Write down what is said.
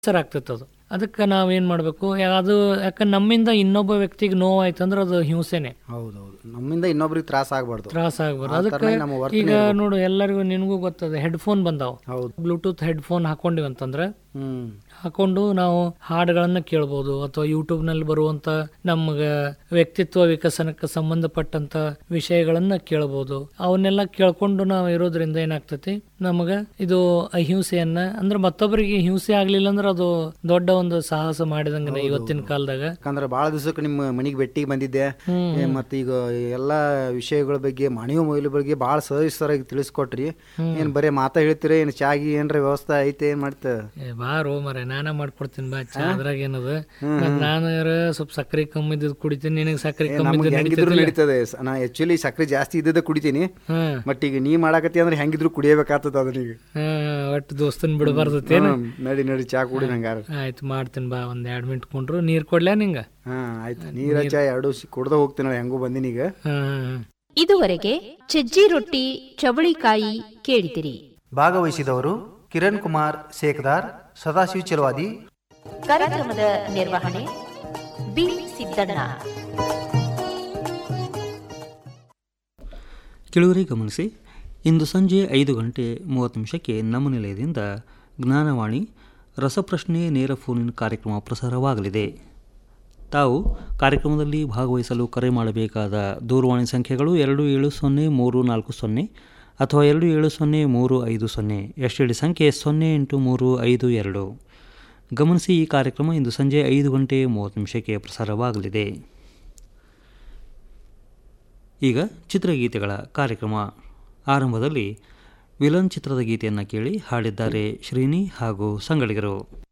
Sir ಆಗ್ತೈತೆ ಅದು ಅದಕ್ಕೆ ನಾವೇನು ಮಾಡಬೇಕು ಅದು ಯಾಕಂದ್ರೆ ನಮ್ಮಿಂದ ಇನ್ನೊಬ್ಬ ವ್ಯಕ್ತಿಗೆ ನೋವಾಯ್ತು ಅಂದ್ರೆ ಅದು ಹಿಂಸೆನೆ ಹೌದೌದು ನಮ್ಮಿಂದ ಇನ್ನೊಬ್ರಿಗೆ ತ್ರಾಸ ಆಗ್ಬಾರ್ದು ತ್ರಾಸ ಆಗ್ಬಾರ್ದು ಆ ಅದಕ್ಕೆ ಥರನೇ ನಮ್ಮ ವರ್ತನೆ ಈಗ ಇರ್ಬೇಕು. ನೋಡು ಎಲ್ಲರಿಗೂ ನಿನಗೂ ಗೊತ್ತದ ಹೆಡ್ಫೋನ್ ಬಂದಾವ ಹೌದು ಬ್ಲೂಟೂತ್ ಹೆಡ್ಫೋನ್ ಹಾಕೊಂಡಿವಿ ಅಂತಂದ್ರೆ ಹ್ಮ್ ಹಾಕೊಂಡು ನಾವು ಹಾಡುಗಳನ್ನ ಕೇಳ್ಬೋದು ಅಥವಾ ಯೂಟ್ಯೂಬ್ ನಲ್ಲಿ ಬರುವಂತ ನಮ್ಗ ವ್ಯಕ್ತಿತ್ವ ವಿಕಸನಕ್ಕೆ ಸಂಬಂಧಪಟ್ಟಂತ ವಿಷಯಗಳನ್ನ ಕೇಳ್ಬೋದು ಅವನ್ನೆಲ್ಲ ಕೇಳ್ಕೊಂಡು ನಾವು ಇರೋದ್ರಿಂದ ಏನಾಗ್ತತಿ ನಮಗ ಇದು ಅಹಿಂಸೆಯನ್ನ ಅಂದ್ರೆ ಮತ್ತೊಬ್ಬರಿಗೆ ಹಿಂಸೆ ಆಗ್ಲಿಲ್ಲ ಅಂದ್ರೆ ಅದು ದೊಡ್ಡ ಒಂದು ಸಾಹಸ ಮಾಡಿದಂಗನೆ ಇವತ್ತಿನ ಕಾಲದಾಗ ಯಾಕಂದ್ರೆ ಭಾಳ ದಿವಸಕ್ಕೆ ನಿಮ್ಮ ಮನೆಗೆ ಭೇಟಿಗೆ ಬಂದಿದ್ದೆ ಏ, ಮತ್ತೆ ಈಗ ಎಲ್ಲಾ ವಿಷಯಗಳ ಬಗ್ಗೆ ಮಾನವ ಮೌಲ್ಯ ಬಗ್ಗೆ ಭಾಳ ಸವಿಸ್ತರಾಗಿ ತಿಳಿಸ್ಕೊಟ್ರಿ ಏನ್ ಬರೀ ಮಾತಾ ಹೇಳ್ತೀರ ಏನ್ ಚಾಗಿ ಏನ್ರ ವ್ಯವಸ್ಥೆ ಐತೆ ಏನ್ ಮಾಡ್ತ ಏ ಬಾರೋ ಮರೆ ನಾನ ಮಾಡ್ಕೊಡ್ತೀನಿ ಬಾ ಚಾ ಅದ್ರಾಗ ಏನದ ಮತ್ತ್ ನಾನು ಯಾರ ಸ್ವಲ್ಪ ಸಕ್ಕರೆ ಕಮ್ಮಿ ಇದ್ದದ್ ಕುಡಿತೀನಿ ನಿನಗೆ ಸಕ್ಕರೆ ಕಮ್ಮಿ ನಮ್ಗೆ ಇದ್ದದ್ ಹೆಂಗಿದ್ರು ನಡೀತೈತಿಲ್ಲ? ನಡೀತದೆ ಸ- ನಾ ಆಕ್ಚುಲಿ ಸಕ್ರೆ ಜಾಸ್ತಿ ಇದ್ದದ ಕುಡಿತೀನಿ ಹ್ಮ್ ಬಟ್ ಈಗ ನೀ ಮಾಡಾಕತ್ತಿ ಅಂದ್ರೆ ಹೆಂಗಿದ್ರು ಕುಡಿಯಬೇಕಾಗ್ತದ ಅದನ್ನ ಈಗ ಹ್ಮ್ ಒಟ್ಟು ದೋಸ್ತನ್ ಬಿಡಬಾರ್ದತ್ತೇನ ಹ್ಮ್, ನಡಿ ನಡಿ ಚಾ ಕುಡಿ ನಂಗಾರ ಆಯ್ತು ಮಾಡ್ತೀನಿ ಬಾ ಒಂದ್ ಎರಡ್ ಮಿನಿಟ್ ಕೊಂಡ್ರು ನೀರ್ ಕೊಡ್ಲಾ ನಿಂಗ ಹಾ ಆಯ್ತು ನೀರ ಚಾ ಎರಡು ಕುಡ್ದ ಹೋಗ್ತೀನಿ ಹೆಂಗೋ ಬಂದಿನಿ ಈಗ ಹ್ಮ್ ಇದುವರೆಗೆ ಸಜ್ಜಿ ರೊಟ್ಟಿ ಚವಳಿಕಾಯಿ ಕೇಳಿದಿರಿ ಭಾಗವಹಿಸಿದವರು ಕಿರಣ್ ಕುಮಾರ್ ಸೇಕ್ದಾರ್ ಸದಾಶಿವ ಚಲವಾದಿ ಕಾರ್ಯಕ್ರಮದ ನಿರ್ವಹಣೆ ಬಿ ಸಿದ್ದಣ್ಣ ಕೆಳವರೆ ಗಮನಿಸಿ ಇಂದು ಸಂಜೆ ಐದು ಗಂಟೆ ಮೂವತ್ತು ನಿಮಿಷಕ್ಕೆ ನಮ್ಮ ನಿಲಯದಿಂದ ಜ್ಞಾನವಾಣಿ ರಸಪ್ರಶ್ನೆ ನೇರ ಫೋನಿನ ಕಾರ್ಯಕ್ರಮ ಪ್ರಸಾರವಾಗಲಿದೆ ತಾವು ಕಾರ್ಯಕ್ರಮದಲ್ಲಿ ಭಾಗವಹಿಸಲು ಕರೆ ಮಾಡಬೇಕಾದ ದೂರವಾಣಿ ಸಂಖ್ಯೆಗಳು ಎರಡು ಏಳು ಸೊನ್ನೆ ಮೂರು ನಾಲ್ಕು ಸೊನ್ನೆ ಅಥವಾ ಎರಡು ಏಳು ಸೊನ್ನೆ ಮೂರು ಐದು ಸೊನ್ನೆ ಎಸ್ ಡಿ ಸಂಖ್ಯೆ ಸೊನ್ನೆ ಎಂಟು ಮೂರು ಐದು ಎರಡು ಗಮನಿಸಿ ಈ ಕಾರ್ಯಕ್ರಮ ಇಂದು ಸಂಜೆ ಐದು ಗಂಟೆ ಮೂವತ್ತು ನಿಮಿಷಕ್ಕೆ ಪ್ರಸಾರವಾಗಲಿದೆ ಈಗ ಚಿತ್ರಗೀತೆಗಳ ಕಾರ್ಯಕ್ರಮ ಆರಂಭದಲ್ಲಿ ವಿಲನ್ ಚಿತ್ರದ ಗೀತೆಯನ್ನು ಕೇಳಿ ಹಾಡಿದ್ದಾರೆ ಶ್ರೀನಿ ಹಾಗೂ ಸಂಗಡಿಗರು